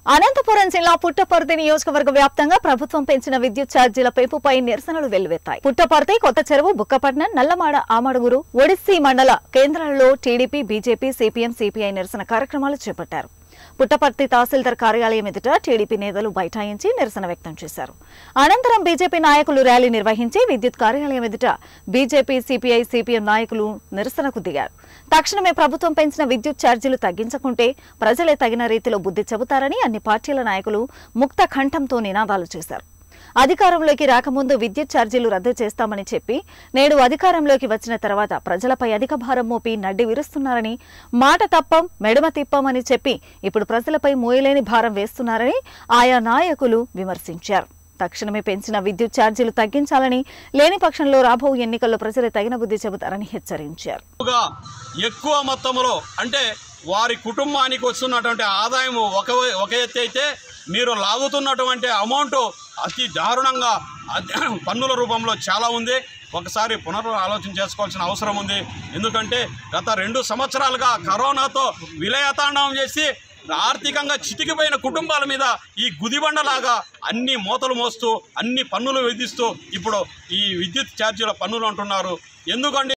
అనంతపురం జిల్లా పుట్టపర్తి నియోజకవర్గ వ్యాప్తంగా ప్రభుత్వం పెంచిన విద్యుత్ ఛార్జీల పెంపుపై నిరసనలు వెల్లువెత్తాయి పుట్టపర్తి కొత్త చెరువు బుక్కపట్నం నల్లమాడ ఆమడుగురు ఒడిస్సీ మండల కేంద్రాలలో టీడీపీ బీజేపీ సిపిఎం సిపిఐ నిరసన కార్యక్రమాలు చేపట్టారు పుట్టపర్తి తహసీల్దార్ కార్యాలయం ఎదుట టీడీపీ నేతలు బైఠాయించి నిరసన వ్యక్తం చేశారు అనంతరం బీజేపీ నాయకులు ర్యాలీ నిర్వహించి విద్యుత్ కార్యాలయం ఎదుట బీజేపీ సిపిఐ సిపిఎం నాయకులు నిరసనకు దిగారు తక్షణమే ప్రభుత్వం పెంచిన విద్యుత్ ఛార్జీలు తగ్గించకుంటే ప్రజలే తగిన రీతిలో బుద్ధి చెబుతారని అన్ని పార్టీల నాయకులు ముక్త కంఠంతో నినాదాలు చేశారు అధికారంలోకి రాకముందు విద్యుత్ ఛార్జీలు రద్దు చేస్తామని చెప్పి నేడు అధికారంలోకి వచ్చిన తర్వాత ప్రజలపై అధిక భారం మోపి నడ్డి విరుస్తున్నారని మాట తప్పం మెడమ తిప్పమని చెప్పి ఇప్పుడు ప్రజలపై మోయలేని భారం వేస్తున్నారని ఆయా నాయకులు విమర్శించారు తక్షణమే పెంచిన విద్యుత్ ఛార్జీలు తగ్గించాలని లేని పక్షంలో రాబో ఎన్నికల్లో ప్రజలే తగిన బుద్ధి చెబుతారని హెచ్చరించారు ఎక్కువగా ఎక్కువ మొత్తంలో అంటే వారి కుటుంబానికి వస్తున్నటువంటి ఆదాయం ఒక ఒక ఎత్తు అయితే మీరు లాగుతున్నటువంటి అమౌంట్ అతి దారుణంగా అతి- పన్నుల రూపంలో చాలా ఉంది ఒకసారి పునర్ ఆలోచన చేసుకోవాల్సిన అవసరం ఉంది ఎందుకంటే గత రెండు సంవత్సరాలుగా కరోనాతో విలయతాండవం చేసి ఆర్థికంగా చితికిపోయిన కుటుంబాల మీద ఈ గుదిబండలాగా అన్ని మూతలు మోస్తూ అన్ని పన్నులు విధిస్తూ ఇప్పుడు ఈ విద్యుత్ ఛార్జీల పన్నులు అంటున్నారు ఎందుకంటే